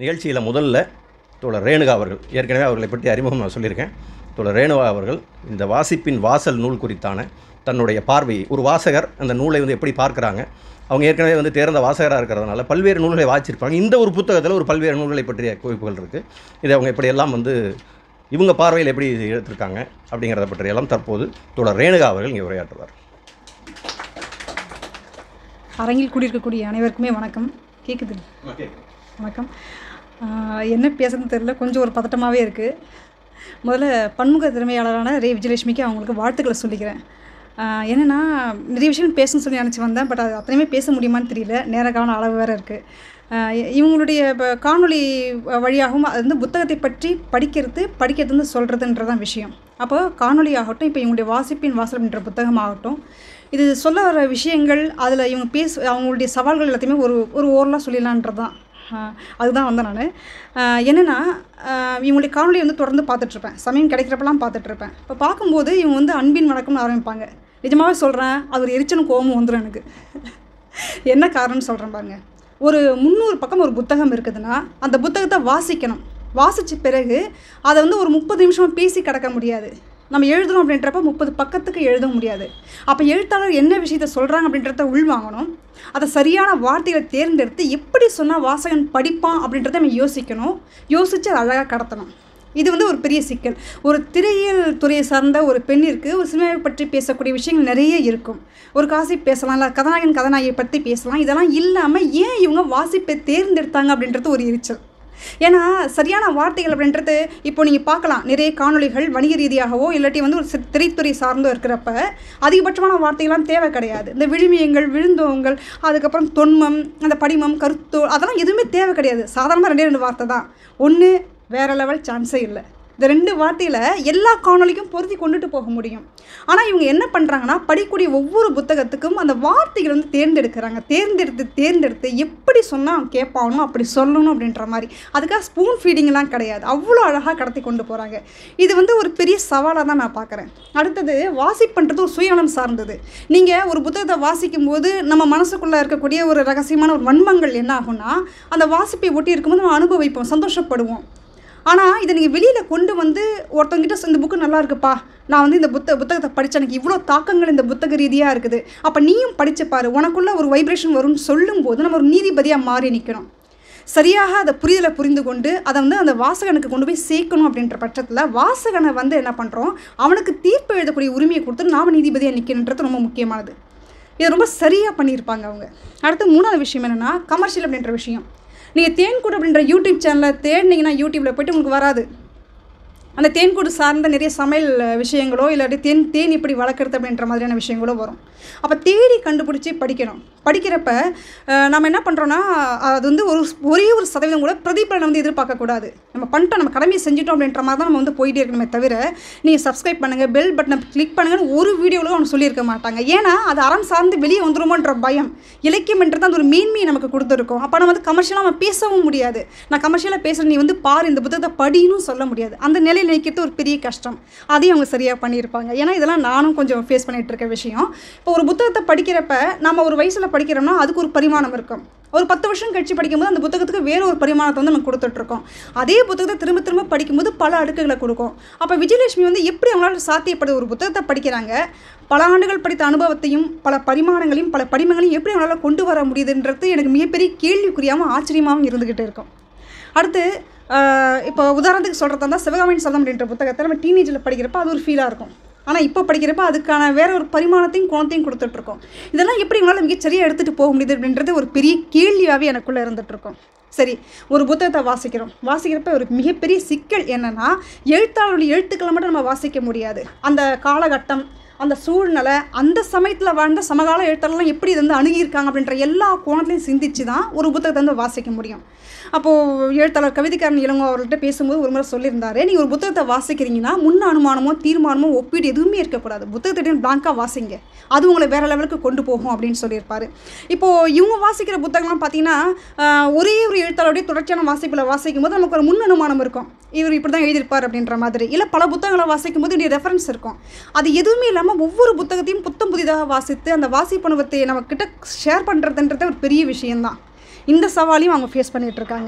நிகழ்ச்சியில் முதல்ல தோழர் ரேணுகா அவர்கள் ஏற்கனவே அவர்களை பற்றி அறிமுகம் நான் சொல்லியிருக்கேன் தோழர் ரேணுகா அவர்கள் இந்த வாசிப்பின் வாசல் நூல் குறித்தான தன்னுடைய பார்வையை ஒரு வாசகர் அந்த நூலை வந்து எப்படி பார்க்குறாங்க அவங்க ஏற்கனவே வந்து தேர்ந்த வாசகராக இருக்கிறதுனால பல்வேறு நூல்களை வாசிச்சிருப்பாங்க இந்த ஒரு புத்தகத்தில் ஒரு பல்வேறு நூல்களை பற்றிய குறிப்புகள் இருக்குது இதை அவங்க எப்படியெல்லாம் வந்து இவங்க பார்வையில் எப்படி எடுத்திருக்காங்க அப்படிங்கிறத பற்றியெல்லாம் தற்போது தோழர் ரேணுகா அவர்கள் இங்கே உரையாற்றுவார் அரங்கில் கூடியிருக்கக்கூடிய அனைவருக்குமே வணக்கம் கேட்குது வணக்கம் ஆஹ் என்ன பேசுறதுன்னு தெரியல கொஞ்சம் ஒரு பதட்டமாகவே இருக்குது முதல்ல பன்முக திறமையாளரான ரே விஜயலட்சுமிக்கு அவங்களுக்கு வாழ்த்துக்களை சொல்லிக்கிறேன் ஆஹ் என்னென்னா நிறைய விஷயம் பேசணும்னு சொல்லி நினச்சி வந்தேன் பட் அது அத்தனையுமே பேச முடியுமான்னு தெரியல நேர காலம் அளவு வேறு இருக்குது இவங்களுடைய இப்போ காணொளி வழியாகவும் அது வந்து புத்தகத்தை பற்றி படிக்கிறது படிக்கிறது வந்து சொல்கிறதுன்றதான் விஷயம் அப்போ காணொளி ஆகட்டும் இப்போ இவங்களுடைய வாசிப்பின் வாசல் அப்படின்ற புத்தகம் ஆகட்டும் இது சொல்ல வர விஷயங்கள் அதில் இவங்க பேச அவங்களுடைய சவால்கள் எல்லாத்தையுமே ஒரு ஒரு ஓரலாக சொல்லிடலான்றது தான் அதுதான் வந்தேன் நான் என்னென்னா இவங்களுடைய காணொலி வந்து தொடர்ந்து பார்த்துட்ருப்பேன் சமயம் கிடைக்கிறப்பெல்லாம் பார்த்துட்ருப்பேன் இப்போ பார்க்கும்போது இவங்க வந்து அன்பின் வணக்கம்னு ஆரம்பிப்பாங்க நிஜமாகவே சொல்கிறேன் அது ஒரு எரிச்சலும் கோபமும் வந்துடும் எனக்கு என்ன காரணம்னு சொல்கிறேன் பாருங்க ஒரு முந்நூறு பக்கம் ஒரு புத்தகம் இருக்குதுன்னா அந்த புத்தகத்தை வாசிக்கணும் வாசித்த பிறகு அதை வந்து ஒரு முப்பது நிமிஷம் பேசி கிடக்க முடியாது நம்ம எழுதுறோம் அப்படின்றப்ப முப்பது பக்கத்துக்கு எழுத முடியாது அப்போ எழுத்தாளர் என்ன விஷயத்த சொல்கிறாங்க அப்படின்றத உள்வாங்கணும் அதை சரியான வார்த்தைகளை தேர்ந்தெடுத்து எப்படி சொன்னால் வாசகன் படிப்பான் அப்படின்றத நம்ம யோசிக்கணும் யோசித்து அதை அழகாக கடத்தணும் இது வந்து ஒரு பெரிய சிக்கல் ஒரு திரையியல் துறையை சார்ந்த ஒரு பெண்ணிற்கு ஒரு சினிமாவை பற்றி பேசக்கூடிய விஷயங்கள் நிறைய இருக்கும் ஒரு காசி பேசலாம் இல்லை கதாநாயகன் கதாநாயகியை பற்றி பேசலாம் இதெல்லாம் இல்லாமல் ஏன் இவங்க வாசிப்பை தேர்ந்தெடுத்தாங்க அப்படின்றது ஒரு எரிச்சல் ஏன்னா சரியான வார்த்தைகள் அப்படின்றது இப்போ நீங்கள் பார்க்கலாம் நிறைய காணொளிகள் வணிக ரீதியாகவோ இல்லாட்டி வந்து ஒரு சி- திரைத்துறை சார்ந்தோ இருக்கிறப்ப அதிகபட்சமான வார்த்தைகள்லாம் தேவை கிடையாது இந்த விழுமியங்கள் விழுந்தோங்கள் அதுக்கப்புறம் தொன்மம் அந்த படிமம் கருத்தோ அதெல்லாம் எதுவுமே தேவை கிடையாது சாதாரணமாக ரெண்டே ரெண்டு வார்த்தை தான் ஒன்று வேற லெவல் சான்ஸே இல்லை இந்த ரெண்டு வார்த்தையில் எல்லா காணொளிக்கும் பொருத்தி கொண்டுட்டு போக முடியும் ஆனால் இவங்க என்ன பண்ணுறாங்கன்னா படிக்கக்கூடிய ஒவ்வொரு புத்தகத்துக்கும் அந்த வார்த்தைகள் வந்து தேர்ந்தெடுக்கிறாங்க தேர்ந்தெடுத்து தேர்ந்தெடுத்து எப்படி சொன்னால் அவன் கேட்பானோ அப்படி சொல்லணும் அப்படின்ற மாதிரி அதுக்காக ஸ்பூன் ஃபீடிங்லாம் கிடையாது அவ்வளோ அழகாக கடத்தி கொண்டு போகிறாங்க இது வந்து ஒரு பெரிய சவாலாக தான் நான் பார்க்குறேன் அடுத்தது வாசிப்புன்றது ஒரு சுயநலம் சார்ந்தது நீங்கள் ஒரு புத்தகத்தை வாசிக்கும் போது நம்ம மனசுக்குள்ளே இருக்கக்கூடிய ஒரு ரகசியமான ஒரு வன்மங்கள் என்ன ஆகும்னா அந்த வாசிப்பை ஒட்டி இருக்கும்போது நம்ம அனுபவிப்போம் சந்தோஷப்படுவோம் ஆனால் இதை நீங்கள் வெளியில் கொண்டு வந்து ஒருத்தவங்கிட்ட இந்த புக்கு நல்லா இருக்குப்பா நான் வந்து இந்த புத்த புத்தகத்தை படித்தேன் எனக்கு இவ்வளோ தாக்கங்கள் இந்த புத்தக ரீதியாக இருக்குது அப்போ நீயும் படிச்சு பாரு உனக்குள்ள ஒரு வைப்ரேஷன் வரும்னு சொல்லும்போது நம்ம ஒரு நீதிபதியாக மாறி நிற்கணும் சரியாக அதை புரிதலை புரிந்து கொண்டு அதை வந்து அந்த வாசகனுக்கு கொண்டு போய் சேர்க்கணும் அப்படின்ற பட்சத்தில் வாசகனை வந்து என்ன பண்ணுறோம் அவனுக்கு தீர்ப்பு எழுதக்கூடிய உரிமையை கொடுத்து நாம நீதிபதியாக நிற்கணுன்றது ரொம்ப முக்கியமானது இது ரொம்ப சரியாக பண்ணியிருப்பாங்க அவங்க அடுத்து மூணாவது விஷயம் என்னென்னா கமர்ஷியல் அப்படின்ற விஷயம் நீங்கள் தேன்கூடு அப்படின்ற யூடியூப் சேனலில் தேடினீங்கன்னா யூடியூப்பில் போயிட்டு உங்களுக்கு வராது அந்த தேன்கூடு சார்ந்த நிறைய சமையல் விஷயங்களோ இல்லாட்டி தேன் தேன் எப்படி வளர்க்குறது அப்படின்ற மாதிரியான விஷயங்களோ வரும் அப்போ தேடி கண்டுபிடிச்சி படிக்கணும் படிக்கிறப்ப அஹ், நம்ம என்ன பண்ணுறோன்னா அது வந்து ஒரு ஒரே ஒரு சதவீதம் கூட பிரதிபலனை வந்து எதிர்பார்க்கக்கூடாது நம்ம பண்ணிட்டோம் நம்ம கடமையை செஞ்சிட்டோம் அப்படின்ற மாதிரி தான் நம்ம வந்து போயிட்டே இருக்கணுமே தவிர நீங்கள் சப்ஸ்கிரைப் பண்ணுங்கள் பெல் பட்டனை கிளிக் பண்ணுங்கன்னு ஒரு வீடியோவில் அவங்க சொல்லியிருக்க மாட்டாங்க ஏன்னா அது அறம் சார்ந்து வெளியே வந்துருமோன்ற பயம் இலக்கியம்ன்றது அந்த ஒரு மேன்மையை நமக்கு கொடுத்துருக்கோம் அப்போ நம்ம வந்து கமர்ஷியலாக நம்ம பேசவும் முடியாது நான் கமர்ஷியலாக பேசுகிறேன் நீ வந்து பாரு இந்த புத்தகத்தை படின்னு சொல்ல முடியாது அந்த நிலையில் நிற்கிறது ஒரு பெரிய கஷ்டம் அதையும் அவங்க சரியாக பண்ணியிருப்பாங்க ஏன்னா இதெல்லாம் நானும் கொஞ்சம் ஃபேஸ் பண்ணிட்டு இருக்க விஷயம் இப்போ ஒரு புத்தகத்தை படிக்கிறப்ப நம்ம ஒரு வயசில் படிக்கிறோம்னா அதுக்கு ஒரு பரிமாணம் இருக்கும் ஒரு பத்து வருஷம் கழிச்சு படிக்கும்போது அந்த புத்தகத்துக்கு வேற ஒரு பரிமாணத்தை வந்து நம்ம கொடுத்துட்ருக்கோம் அதே புத்தகத்தை திரும்ப திரும்ப படிக்கும்போது பல அடுக்குகளை கொடுக்கும் அப்போ விஜயலட்சுமி வந்து எப்படி அவங்களால சாத்தியப்படுது ஒரு புத்தகத்தை படிக்கிறாங்க பல ஆண்டுகள் படித்த அனுபவத்தையும் பல பரிமாணங்களையும் பல படிமங்களையும் எப்படி அவங்களால கொண்டு வர முடியுதுன்றது எனக்கு மிகப்பெரிய கேள்விக்குறியாகவும் ஆச்சரியமாகவும் இருந்துக்கிட்டே இருக்கும் அடுத்து ஆஹ் இப்போ உதாரணத்துக்கு சொல்கிறதா இருந்தால் சிவகாமியின் சதம் அப்படின்ற புத்தகத்தை நம்ம டீனேஜில் படிக்கிறப்ப அது ஒரு ஃபீலாக இருக்கும் ஆனால் இப்போ படிக்கிறப்ப அதுக்கான வேற ஒரு பரிமாணத்தையும் கோணத்தையும் கொடுத்துட்ருக்கோம் இதெல்லாம் எப்படி உங்களால் மிகச்சரியாக எடுத்துகிட்டு போக முடியுது அப்படின்றது ஒரு பெரிய கேள்வியாகவே எனக்குள்ளே இருந்துகிட்ருக்கோம் சரி ஒரு புத்தகத்தை வாசிக்கிறோம் வாசிக்கிறப்ப ஒரு மிகப்பெரிய சிக்கல் என்னென்னா எழுத்தாளருடைய எழுத்துக்களை மட்டும் நம்ம வாசிக்க முடியாது அந்த காலகட்டம் அந்த சூழ்நிலை அந்த சமயத்தில் வாழ்ந்த சமகால எழுத்தாளர்லாம் எப்படி இதை வந்து அணுகியிருக்காங்க அப்படின்ற எல்லா கோணத்துலையும் சிந்திச்சு தான் ஒரு புத்தகத்தை வந்து வாசிக்க முடியும் அப்போது எழுத்தாளர் கவிதைக்காரன் இளங்கோ அவர்கிட்ட பேசும்போது ஒரு முறை சொல்லியிருந்தாரு நீங்கள் ஒரு புத்தகத்தை வாசிக்கிறீங்கன்னா முன் அனுமானமோ தீர்மானமோ ஒப்பீடு எதுவுமே இருக்கக்கூடாது புத்தகத்தை பிளாங்காக வாசிங்க அது உங்களை வேற லெவலுக்கு கொண்டு போகும் அப்படின்னு சொல்லியிருப்பாரு இப்போது இவங்க வாசிக்கிற புத்தகம்லாம் பார்த்தீங்கன்னா ஆஹ், ஒரே ஒரு எழுத்தாளருடைய தொடர்ச்சியான வாசிப்பில் வாசிக்கும் போது நமக்கு ஒரு முன் அனுமானம் இருக்கும் இவர் இப்படி தான் எழுதியிருப்பார் அப்படின்ற மாதிரி இல்லை பல புத்தகங்களை வாசிக்கும் போது ரெஃபரன்ஸ் இருக்கும் அது எதுவுமே இல்லாமல் ஒவ்வொரு புத்தகத்தையும் புத்தம் புதிதாக வாசித்து அந்த வாசிப்பு அனுபவத்தை நம்ம கிட்ட ஷேர் பண்ணுறதுன்றது ஒரு பெரிய விஷயம்தான் இந்த சவாலையும் அவங்க ஃபேஸ் பண்ணிட்டு இருக்காங்க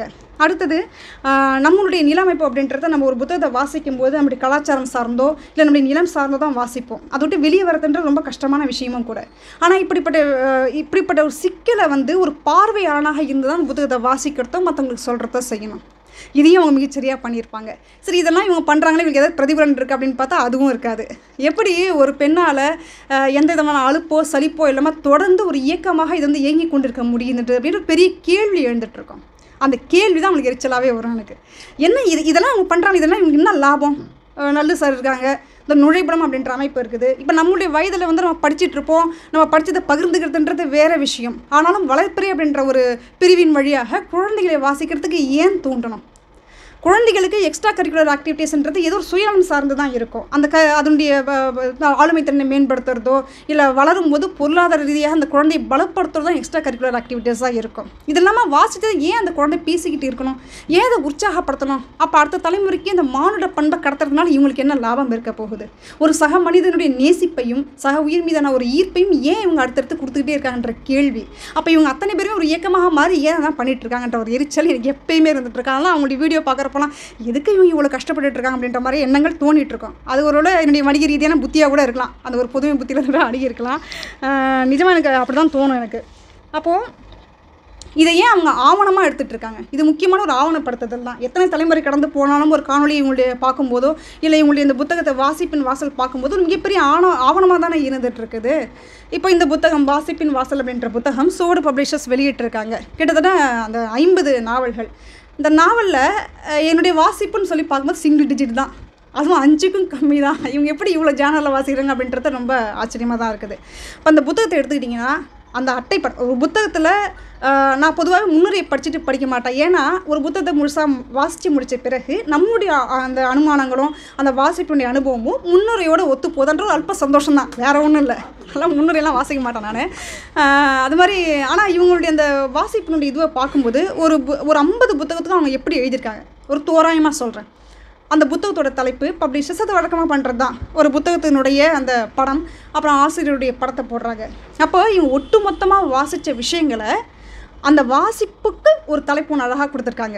அடுத்தது ஆஹ், நம்மளுடைய நிலமைப்பு அப்படின்றத நம்ம ஒரு புத்தகத்தை வாசிக்கும் போது நம்முடைய கலாச்சாரம் சார்ந்தோ இல்லை நம்முடைய நிலம் சார்ந்தோ தான் வாசிப்போம் அதை விட்டு வெளியே வரதுன்றது ரொம்ப கஷ்டமான விஷயமும் கூட ஆனால் இப்படிப்பட்ட ஆஹ், இப்படிப்பட்ட ஒரு சிக்கலை வந்து ஒரு பார்வையாளனாக இருந்து தான் புத்தகத்தை வாசிக்கிறதோ மற்றவங்களுக்கு சொல்கிறதோ செய்யணும் இதையும் அவங்க மிகச்சரியாக பண்ணியிருப்பாங்க சரி இதெல்லாம் இவங்க பண்ணுறாங்களே இவங்களுக்கு ஏதாவது பிரதிபலன் இருக்குது அப்படின்னு பார்த்தா அதுவும் இருக்காது எப்படி ஒரு பெண்ணால் எந்த விதமான அலுப்போ சலிப்போ இல்லாமல் தொடர்ந்து ஒரு இயக்கமாக இது வந்து இயங்கி கொண்டிருக்க முடியுதுன்றது அப்படின்னு ஒரு பெரிய கேள்வி எழுந்துட்டு இருக்கோம் அந்த கேள்வி தான் அவங்களுக்கு எரிச்சலாகவே வரும் எனக்கு என்ன இது இதெல்லாம் அவங்க பண்ணுறாங்க இதெல்லாம் இவங்களுக்கு என்ன லாபம் அஹ் நல்லு சார் இருக்காங்க இந்த நுழைபடம் அப்படின்ற அமைப்பு இருக்குது இப்போ நம்மளுடைய வயதில் வந்து நம்ம படிச்சுட்டு இருப்போம் நம்ம படித்ததை பகிர்ந்துக்கிறதுன்றது வேறு விஷயம் ஆனாலும் வளர்ப்பிறை அப்படின்ற ஒரு பிரிவின் வழியாக குழந்தைகளை வாசிக்கிறதுக்கு ஏன் தூண்டணும் குழந்தைகளுக்கு எக்ஸ்ட்ரா கரிக்குலர் ஆக்டிவிட்டீஸ்ன்றது ஏதோ ஒரு சுயநலம் சார்ந்து தான் இருக்கும் அந்த க அதனுடைய வ- வ- ஆளுமை திறனை மேம்படுத்துறதோ இல்லை வளரும் போது பொருளாதார ரீதியாக அந்த குழந்தையை பலப்படுத்துறதோ தான் எக்ஸ்ட்ரா கரிக்குலர் ஆக்டிவிட்டீஸாக இருக்கும் இது இல்லாமல் வாசித்தது ஏன் அந்த குழந்தை பேசிக்கிட்டு இருக்கணும் ஏன் அதை உற்சாகப்படுத்தணும் அப்போ அடுத்த தலைமுறைக்கு அந்த மானுட பண்பை கடத்துறதுனால இவங்களுக்கு என்ன லாபம் இருக்க போகுது ஒரு சக மனிதனுடைய நேசிப்பையும் சக உயிர் மீதான ஒரு ஈர்ப்பையும் ஏன் இவங்க அடுத்தடுத்து கொடுத்துக்கிட்டே இருக்காங்கன்ற கேள்வி அப்போ இவங்க அத்தனை பேரும் ஒரு இயக்கமாக மாறி ஏன் தான் பண்ணிட்டு இருக்காங்கன்ற ஒரு எரிச்சல் எனக்கு எப்பயுமே இருந்துட்டு இருக்கு அதனால் அவங்களுடைய வீடியோ பார்க்குறப்பலாம் எதுக்கு இவங்க இவ்வளோ கஷ்டப்பட்டுட்டு இருக்காங்க அப்படின்ற மாதிரி எண்ணங்கள் தோணிட்டு இருக்கும் அது ஒரு வேளை என்னுடைய வணிக ரீதியான புத்தியாக கூட இருக்கலாம் அந்த ஒரு புதுமை புத்தியில் கூட அணுகி இருக்கலாம் நிஜமாக எனக்கு அப்படி தான் தோணும் எனக்கு அப்போது இதை ஏன் அவங்க ஆவணமாக எடுத்துகிட்டு இருக்காங்க இது முக்கியமான ஒரு ஆவணப்படுத்துதல் தான் எத்தனை தலைமுறை கடந்து போனாலும் ஒரு காணொளி இவங்களுடைய பார்க்கும்போதோ இல்லை இவங்களுடைய இந்த புத்தகத்தை வாசிப்பின் வாசல் பார்க்கும்போது ஒரு மிகப்பெரிய ஆண ஆவணமாக தானே இருந்துட்டு இருக்குது இப்போ இந்த புத்தகம் வாசிப்பின் வாசல் அப்படின்ற புத்தகம் சோடு பப்ளிஷர்ஸ் வெளியிட்டிருக்காங்க கிட்டத்தட்ட அந்த ஐம்பது நாவல்கள் இந்த நாவலில் என்னுடைய வாசிப்புன்னு சொல்லி பார்க்கும்போது சிங்கிள் டிஜிட் தான் அதுவும் அஞ்சுக்கும் கம்மி தான் இவங்க எப்படி இவ்வளோ ஜேனலில் வாசிக்கிறாங்க அப்படின்றது ரொம்ப ஆச்சரியமாக தான் இருக்குது இப்போ அந்த புத்தகத்தை எடுத்துக்கிட்டிங்கன்னா அந்த அட்டை பட ஒரு புத்தகத்தில் நான் பொதுவாக முன்னுரையை படிச்சுட்டு படிக்க மாட்டேன் ஏன்னா ஒரு புத்தகத்தை முழுசாக வாசித்து முடித்த பிறகு நம்முடைய அ- அந்த அனுமானங்களும் அந்த வாசிப்புடைய அனுபவமும் முன்னுரையோட ஒத்து போதன்ற ஒரு அல்ப சந்தோஷம் தான் வேறு ஒன்றும் இல்லை அதெல்லாம் முன்னுரையெல்லாம் வாசிக்க மாட்டேன் நான் அது மாதிரி ஆனால் இவங்களுடைய அந்த வாசிப்பினுடைய இதுவை பார்க்கும்போது ஒரு பு- ஒரு ஐம்பது புத்தகத்துக்கும் அவங்க எப்படி எழுதியிருக்காங்க ஒரு தோராயமாக சொல்கிறேன் அந்த புத்தகத்தோட தலைப்பு பப்ளிஷர்ஸ் அது வழக்கமாக பண்ணுறது தான் ஒரு புத்தகத்தினுடைய அந்த படம் அப்புறம் ஆசிரியருடைய படத்தை போடுறாங்க அப்போ இவங்க ஒட்டு மொத்தமாக வாசித்த விஷயங்களை அந்த வாசிப்புக்கு ஒரு தலைப்பு ஒன்று அழகாக கொடுத்துருக்காங்க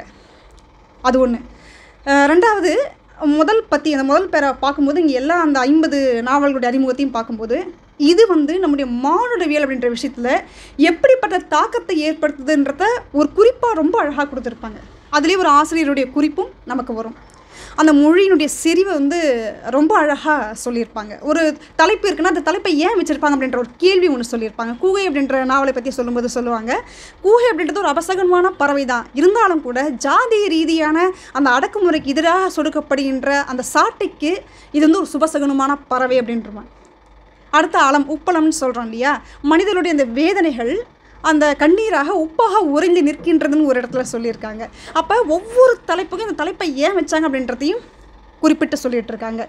அது ஒன்று ரெண்டாவது முதல் பற்றி அந்த முதல் பேரை பார்க்கும்போது இங்கே எல்லா அந்த ஐம்பது நாவல்களுடைய அறிமுகத்தையும் பார்க்கும்போது இது வந்து நம்முடைய மானுடவியல் அப்படின்ற விஷயத்தில் எப்படிப்பட்ட தாக்கத்தை ஏற்படுத்துதுன்றத ஒரு குறிப்பாக ரொம்ப அழகாக கொடுத்துருப்பாங்க அதுலேயே ஒரு ஆசிரியருடைய குறிப்பும் நமக்கு வரும் அந்த மொழியினுடைய செறிவை வந்து ரொம்ப அழகாக சொல்லியிருப்பாங்க ஒரு தலைப்பு இருக்குன்னா அந்த தலைப்பை ஏன் வச்சுருப்பாங்க அப்படின்ற ஒரு கேள்வி ஒன்று சொல்லியிருப்பாங்க கூகை அப்படின்ற நாவலை பற்றி சொல்லும்போது சொல்லுவாங்க கூகை அப்படின்றது ஒரு அபசகனமான பறவை தான் இருந்தாலும் கூட ஜாதிய ரீதியான அந்த அடக்குமுறைக்கு எதிராக சொடுக்கப்படுகின்ற அந்த சாட்டைக்கு இது வந்து ஒரு சுபசகனமான பறவை அப்படின்றவாங்க அடுத்த ஆழம் உப்பளம்னு சொல்கிறோம் இல்லையா மனிதனுடைய அந்த வேதனைகள் அந்த கண்ணீராக உப்பாக உறைந்து நிற்கின்றதுன்னு ஒரு இடத்துல சொல்லியிருக்காங்க அப்போ ஒவ்வொரு தலைப்புக்கும் இந்த தலைப்பை ஏன் வச்சாங்க அப்படின்றதையும் குறிப்பிட்டு சொல்லிட்டு இருக்காங்க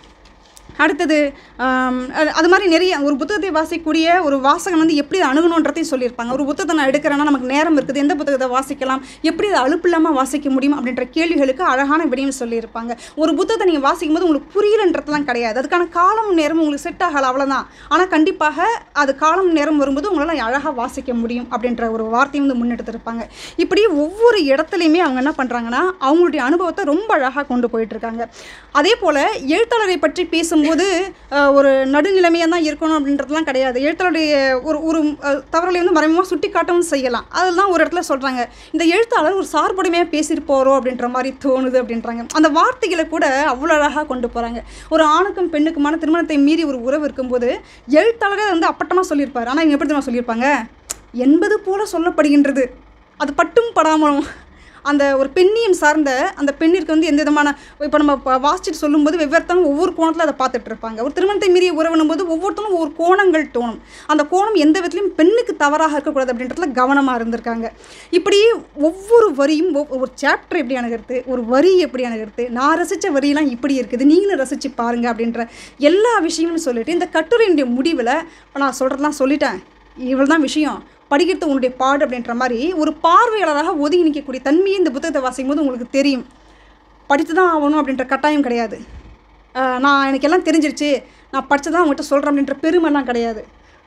அடுத்தது ஆம், அது- அது மாதிரி நிறைய ஒரு புத்தகத்தை வாசிக்கக்கூடிய ஒரு வாசகன் வந்து எப்படி அதை அணுகணுன்றதையும் சொல்லியிருப்பாங்க ஒரு புத்தகத்தை நான் எடுக்கிறேன்னா நமக்கு நேரம் இருக்குது எந்த புத்தகத்தை வாசிக்கலாம் எப்படி அதை அலுப்பு இல்லாமல் வாசிக்க முடியும் அப்படின்ற கேள்விகளுக்கு அழகான விடையும் சொல்லியிருப்பாங்க ஒரு புத்தகத்தை நீங்கள் வாசிக்கும் போது உங்களுக்கு புரியலன்றதுலாம் கிடையாது அதுக்கான காலம் நேரம் உங்களுக்கு செட் ஆகல அவ்வளோதான் ஆனால் கண்டிப்பாக அது காலம் நேரம் வரும்போது உங்களால் அழகாக வாசிக்க முடியும் அப்படின்ற ஒரு வார்த்தையும் வந்து முன்னெடுத்திருப்பாங்க இப்படி ஒவ்வொரு இடத்துலையுமே அவங்க என்ன பண்ணுறாங்கன்னா அவங்களுடைய அனுபவத்தை ரொம்ப அழகாக கொண்டு போயிட்டுருக்காங்க அதே போல் எழுத்தாளரை பற்றி பேசும்போது அஹ், ஒரு நடுநிலைமையாக தான் இருக்கணும் அப்படின்றதுலாம் கிடையாது எழுத்தாளருடைய ஒரு ஒரு அஹ், தவறுகளை வந்து மறைமுகமாக சுட்டி காட்டவும் செய்யலாம் அதெல்லாம் ஒரு இடத்துல சொல்கிறாங்க இந்த எழுத்தாளர் ஒரு சார்புடைமையாக பேசிட்டு போகிறோம் அப்படின்ற மாதிரி தோணுது அப்படின்றாங்க அந்த வார்த்தைகளை கூட அவ்வளோ அழகாக கொண்டு போகிறாங்க ஒரு ஆணுக்கும் பெண்ணுக்குமான திருமணத்தை மீறி ஒரு உறவு இருக்கும்போது எழுத்தாளரே அதை வந்து அப்பட்டமாக சொல்லியிருப்பார் ஆனால் இவங்க எப்படி தெரியுமா சொல்லியிருப்பாங்க என்பது போல சொல்லப்படுகின்றது அது பட்டும் படாமலும் அந்த ஒரு பெண்ணியம் சார்ந்த அந்த பெண்ணிற்கு வந்து எந்த விதமான இப்போ நம்ம ப- வாசிச்சுட்டு சொல்லும்போது வெவ்வேறுத்தவங்க ஒவ்வொரு கோணத்தில் அதை பார்த்துட்டு இருப்பாங்க ஒரு திருமணத்தை மீறிய உறவுனும் போது ஒவ்வொருத்தரும் ஒவ்வொரு கோணங்கள் தோணும் அந்த கோணம் எந்த விதத்துலையும் பெண்ணுக்கு தவறாக இருக்கக்கூடாது அப்படின்றதுல கவனமாக இருந்திருக்காங்க இப்படி ஒவ்வொரு வரியும் ஒவ்- ஒரு சாப்டர் எப்படி அணுகிறது ஒரு வரி எப்படி அணுகிறது நான் ரசித்த வரியெல்லாம் இப்படி இருக்குது நீங்களும் ரசித்து பாருங்க அப்படின்ற எல்லா விஷயமும் சொல்லிட்டு இந்த கட்டுரையினுடைய முடிவில் இப்போ நான் சொல்கிறதெல்லாம் சொல்லிட்டேன் இவ்வளோ தான் விஷயம் படிக்கிறது உன்னுடைய பாடு அப்படின்ற மாதிரி ஒரு பார்வையாளராக ஒதுங்கி நிற்கக்கூடிய தன்மையை இந்த புத்தகத்தை வாசிக்கும் போது உங்களுக்கு தெரியும் படித்து தான் ஆகணும் அப்படின்ற கட்டாயம் கிடையாது ஆஹ் நான் எனக்கு எல்லாம் தெரிஞ்சிருச்சு நான் படித்து தான் அவங்ககிட்ட சொல்கிறேன் அப்படின்ற பெருமைலாம் கிடையாது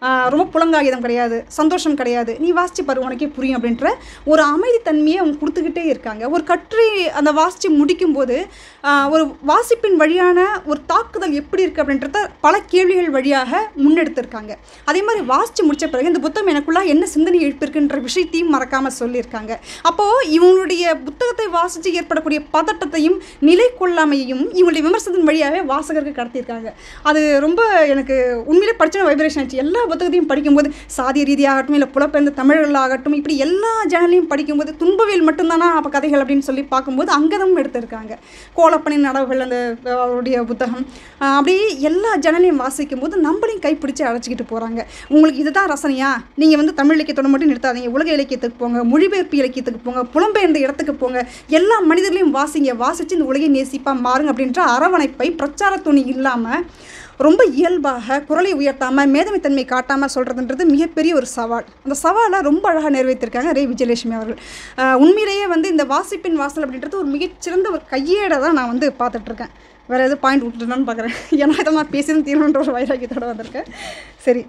ஆஹ் ரொம்ப புலங்காயுதம் கிடையாது சந்தோஷம் கிடையாது நீ வாசிச்சு பாரு உனக்கே புரியும் அப்படின்ற ஒரு அமைதித்தன்மையை அவங்க கொடுத்துக்கிட்டே இருக்காங்க ஒரு கட்டுரை அந்த வாசித்து முடிக்கும்போது ஆஹ் ஒரு வாசிப்பின் வழியான ஒரு தாக்குதல் எப்படி இருக்குது அப்படின்றத பல கேள்விகள் வழியாக முன்னெடுத்திருக்காங்க அதே மாதிரி வாசித்து முடிச்ச பிறகு இந்த புத்தகம் எனக்குள்ள என்ன சிந்தனை எழுப்பியிருக்குன்ற விஷயத்தையும் மறக்காமல் சொல்லியிருக்காங்க அப்போது இவங்களுடைய புத்தகத்தை வாசித்து ஏற்படக்கூடிய பதட்டத்தையும் நிலை கொள்ளாமையையும் இவங்களுடைய விமர்சனத்தின் வழியாகவே வாசகருக்கு கடத்தியிருக்காங்க அது ரொம்ப எனக்கு உண்மையிலே படிச்ச வைப்ரேஷன் ஆச்சு எல்லா புத்தகத்தையும் படிக்கும்போது சாதிய ரீதியாகட்டும் இல்லை புலப்பெயர்ந்த தமிழர்களாகட்டும் இப்படி எல்லா ஜேனலையும் படிக்கும்போது துன்பவியல் மட்டும்தானா அப்போ கதைகள் அப்படின்னு சொல்லி பார்க்கும்போது அங்கதம் எடுத்திருக்காங்க கோலப்பணி நடவுகள் அந்த அஹ், அவருடைய புத்தகம் அஹ், அப்படியே எல்லா ஜேனலையும் வாசிக்கும்போது நம்மளையும் கைப்பிடிச்சு அழைச்சிக்கிட்டு போகிறாங்க உங்களுக்கு இதுதான் ரசனையா நீங்கள் வந்து தமிழ் இலக்கியத்தோட மட்டும் நிறுத்தாதீங்க உலக இலக்கியத்துக்கு போங்க மொழிபெயர்ப்பு இலக்கியத்துக்கு போங்க புலம்பெயர்ந்த இடத்துக்கு போங்க எல்லா மனிதர்களையும் வாசிங்க வாசித்து இந்த உலகை நேசிப்பா மாறுங்க அப்படின்ற அரவணைப்பை பிரச்சார துணி இல்லாமல் ரொம்ப இயல்பாக குரலை உயர்த்தாமல் மேதமைத்தன்மை காட்டாமல் சொல்கிறதுன்றது மிகப்பெரிய ஒரு சவால் அந்த சவாலை ரொம்ப அழகாக நிறைவேற்றிருக்காங்க ரே விஜயலட்சுமி அவர்கள் ஆஹ் உண்மையிலேயே வந்து இந்த வாசிப்பின் வாசல் அப்படின்றது ஒரு மிகச்சிறந்த ஒரு கையேடை தான் நான் வந்து பார்த்துட்ருக்கேன் வேறு எதுவும் பாயிண்ட் விட்டுட்டேன்னு பார்க்குறேன் ஏன்னா இதை நான் பேசியதும் தீர்வுன்ற ஒரு வைராக்கியத்தோட வந்திருக்கேன் சரி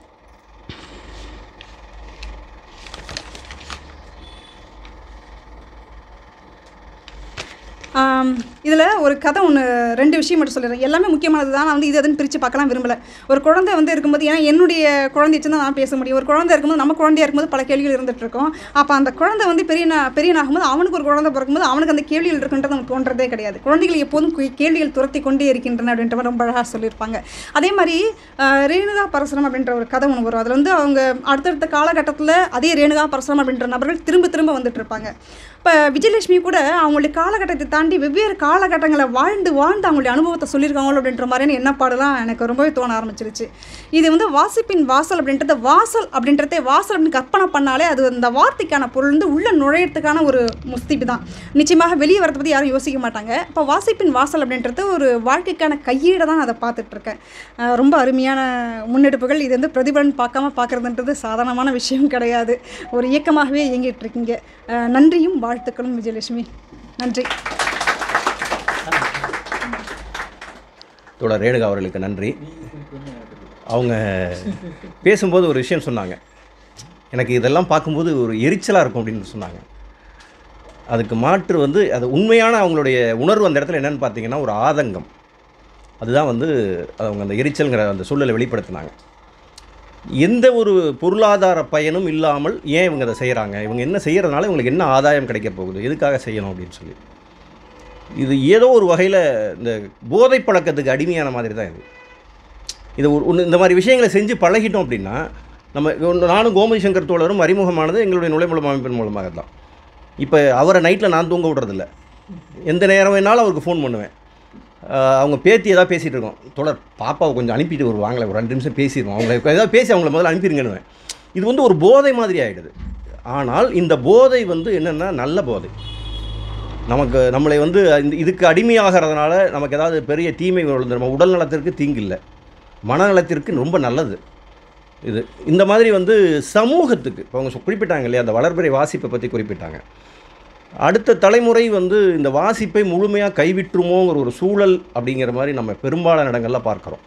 இதில் ஒரு கதை ஒன்று ரெண்டு விஷயம் மட்டும் சொல்லிடுறேன் எல்லாமே முக்கியமானது தான் நான் வந்து இது எதுன்னு பிரித்து பார்க்கலாம் விரும்பல ஒரு குழந்தை வந்து இருக்கும்போது ஏன்னா என்னுடைய குழந்தை வச்சு தான் நான் பேச முடியும் ஒரு குழந்தை இருக்கும்போது நம்ம குழந்தையா இருக்கும்போது பல கேள்விகள் இருந்துட்டு இருக்கோம் அப்போ அந்த குழந்தை வந்து பெரிய பெரியனாகும்போது அவனுக்கு ஒரு குழந்தை பிறக்கும்போது அவனுக்கு அந்த கேள்விகள் இருக்குன்றது அவனுக்கு தோன்றதே கிடையாது குழந்தைகள் எப்போதும் கே- கேள்விகள் துரத்தி கொண்டே இருக்கின்றன அப்படின்ற மாதிரி ரொம்ப அழகாக சொல்லியிருப்பாங்க அதே மாதிரி அஹ், ரேணுகா பரசுரம் அப்படின்ற ஒரு கதை ஒன்று வரும் அதில் வந்து அவங்க அடுத்தடுத்த காலகட்டத்தில் அதே ரேணுகா பரசுரம் அப்படின்ற நபர்கள் திரும்ப திரும்ப வந்துட்டு இருப்பாங்க இப்போ விஜயலட்சுமி கூட அவங்களுடைய காலகட்டத்தை தாண்டி வெவ்வேறு காலகட்டங்களை வாழ்ந்து வாழ்ந்து அவங்களுடைய அனுபவத்தை சொல்லியிருக்காங்களோ அப்படின்ற மாதிரியான எண்ணப்பாடுலாம் எனக்கு ரொம்பவே தோண ஆரம்பிச்சிருச்சு இது வந்து வாசிப்பின் வாசல் அப்படின்றத வாசல் அப்படின்றதே வாசல் அப்படின்னு கற்பனை பண்ணாலே அது அந்த வார்த்தைக்கான பொருள் வந்து உள்ள நுழையறதுக்கான ஒரு முஸ்திப்பு தான் நிச்சயமாக வெளியே வரதை பற்றி யாரும் யோசிக்க மாட்டாங்க இப்போ வாசிப்பின் வாசல் அப்படின்றது ஒரு வாழ்க்கைக்கான கையீடை தான் அதை பார்த்துட்டு இருக்கேன் அஹ் ரொம்ப அருமையான முன்னெடுப்புகள் இது வந்து பிரதிபலன் பார்க்காம பார்க்குறதுன்றது சாதாரணமான விஷயம் கிடையாது ஒரு இயக்கமாகவே இயங்கிட்டு இருக்கீங்க அஹ் நன்றியும் வாழ்த்துக்களும் விஜயலட்சுமி நன்றி தோழர் ரேணுகா அவர்களுக்கு நன்றி அவங்க பேசும்போது ஒரு விஷயம் சொன்னாங்க எனக்கு இதெல்லாம் பார்க்கும்போது ஒரு எரிச்சலாக இருக்கும் அப்படின்னு சொன்னாங்க அதுக்கு மாற்று வந்து அது உண்மையான அவங்களுடைய உணர்வு அந்த இடத்துல என்னன்னு பார்த்தீங்கன்னா ஒரு ஆதங்கம் அதுதான் வந்து அவங்க அந்த எரிச்சல்ங்கிற அந்த சூழலை வெளிப்படுத்தினாங்க எந்த ஒரு பொருளாதார பயனும் இல்லாமல் ஏன் இவங்க அதை செய்கிறாங்க இவங்க என்ன செய்கிறதுனால இவங்களுக்கு என்ன ஆதாயம் கிடைக்க போகுது எதுக்காக செய்யணும் அப்படின்னு சொல்லி இது ஏதோ ஒரு வகையில் இந்த போதை பழக்கத்துக்கு அடிமையான மாதிரி தான் இது இது ஒரு ஒன்று இந்த மாதிரி விஷயங்களை செஞ்சு பழகிட்டோம் அப்படின்னா நம்ம ஒண்ணு நானும் கோமதி சங்கர் தோழரும் அறிமுகமானது எங்களுடைய நுழைமுலம் அமைப்பின் மூலமாக தான் இப்போ அவரை நைட்டில் நான் தூங்க விடுறதில்ல எந்த நேரம் வேணாலும் அவருக்கு ஃபோன் பண்ணுவேன் ஆஹ் அவங்க பேத்தி ஏதாவது பேசிகிட்டு இருக்கோம் தொடர் பாப்பாவை கொஞ்சம் அனுப்பிட்டு வருவாங்களே ஒரு ரெண்டு நிமிஷம் பேசிடுவோம் அவங்களை ஏதாவது பேசி அவங்கள முதல்ல அனுப்பிடுங்கன்னுவேன் இது வந்து ஒரு போதை மாதிரி ஆகிடுது ஆனால் இந்த போதை வந்து என்னென்னா நல்ல போதை நமக்கு நம்மளை வந்து இந்த இதுக்கு அடிமையாகிறதுனால நமக்கு ஏதாவது பெரிய தீமை வருது நம்ம உடல் நலத்திற்கு தீங்கு இல்லை மனநலத்திற்கு ரொம்ப நல்லது இது இந்த மாதிரி வந்து சமூகத்துக்கு இப்போ அவங்க சொ- குறிப்பிட்டாங்க இல்லையா அந்த வளர்பிறை வாசிப்பை பற்றி குறிப்பிட்டாங்க அடுத்த தலைமுறை வந்து இந்த வாசிப்பை முழுமையாக கைவிட்டுருமோங்கிற ஒரு சூழல் அப்படிங்கிற மாதிரி நம்ம பெரும்பாலான இடங்கள்ல பார்க்குறோம்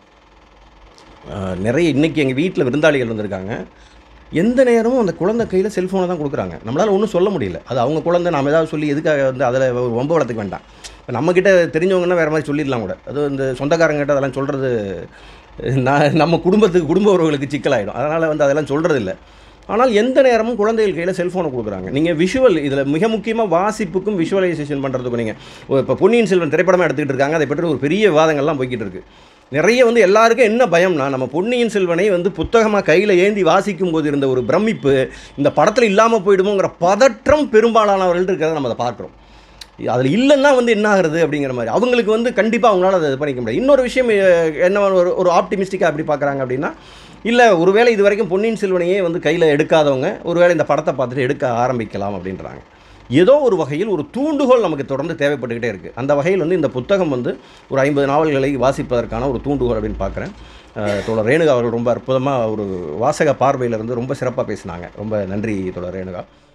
ஆஹ் நிறைய இன்றைக்கி எங்கள் வீட்டில் விருந்தாளிகள் வந்திருக்காங்க எந்த நேரமும் அந்த குழந்தை கையில் செல்ஃபோனை தான் கொடுக்குறாங்க நம்மளால் ஒன்றும் சொல்ல முடியல அது அவங்க குழந்தை நாம் ஏதாவது சொல்லி எதுக்காக வந்து அதில் ஒரு வம்பு வளர்த்துக்க வேண்டாம் இப்போ நம்மக்கிட்ட தெரிஞ்சவங்கன்னா வேறு மாதிரி சொல்லிடலாம் கூட அது இந்த சொந்தக்காரங்கிட்ட அதெல்லாம் சொல்கிறது நான் நம்ம குடும்பத்துக்கு குடும்ப உறவுகளுக்கு சிக்கலாயிடும் அதனால் வந்து அதெல்லாம் சொல்கிறது இல்லை ஆனால் எந்த நேரமும் குழந்தைகள் கையில் செல்ஃபோனை கொடுக்குறாங்க நீங்கள் விஷுவல் இதில் மிக முக்கியமாக வாசிப்புக்கும் விஷுவலைசேஷன் பண்ணுறதுக்கும் நீங்கள் இப்போ பொன்னியின் செல்வன் திரைப்படமாக எடுத்துக்கிட்டு இருக்காங்க அதை பற்றி ஒரு பெரிய விவாதங்கள்லாம் போய்கிட்டு இருக்கு நிறைய வந்து எல்லாருக்கும் என்ன பயம்னா நம்ம பொன்னியின் செல்வனை வந்து புத்தகமாக கையில் ஏந்தி வாசிக்கும் போது இருந்த ஒரு பிரமிப்பு இந்த படத்தில் இல்லாமல் போயிடுமோங்கிற பதற்றம் பெரும்பாலானவர்கள் இருக்கிறத நம்ம அதை பார்க்குறோம் அதில் இல்லைன்னா வந்து என்ன ஆகுறது அப்படிங்கிற மாதிரி அவங்களுக்கு வந்து கண்டிப்பாக அவங்களால அதை இது பண்ணிக்க முடியாது இன்னொரு விஷயம் அஹ், என்ன ஒரு ஒரு ஆப்டிமிஸ்டிக்காக எப்படி பார்க்குறாங்க அப்படின்னா இல்லை ஒருவேளை இது வரைக்கும் பொன்னியின் செல்வனையே வந்து கையில் எடுக்காதவங்க ஒருவேளை இந்த படத்தை பார்த்துட்டு எடுக்க ஆரம்பிக்கலாம் அப்படின்றாங்க ஏதோ ஒரு வகையில் ஒரு தூண்டுகோல் நமக்கு தொடர்ந்து தேவைப்பட்டுக்கிட்டே இருக்குது அந்த வகையில் வந்து இந்த புத்தகம் வந்து ஒரு ஐம்பது நாவல்களை வாசிப்பதற்கான ஒரு தூண்டுகோல் அப்படின்னு பார்க்குறேன் அஹ், தோழர் ரேணுகா அவர்கள் ரொம்ப அற்புதமாக ஒரு வாசக பார்வையிலிருந்து ரொம்ப சிறப்பாக பேசினாங்க ரொம்ப நன்றி தோழர் ரேணுகா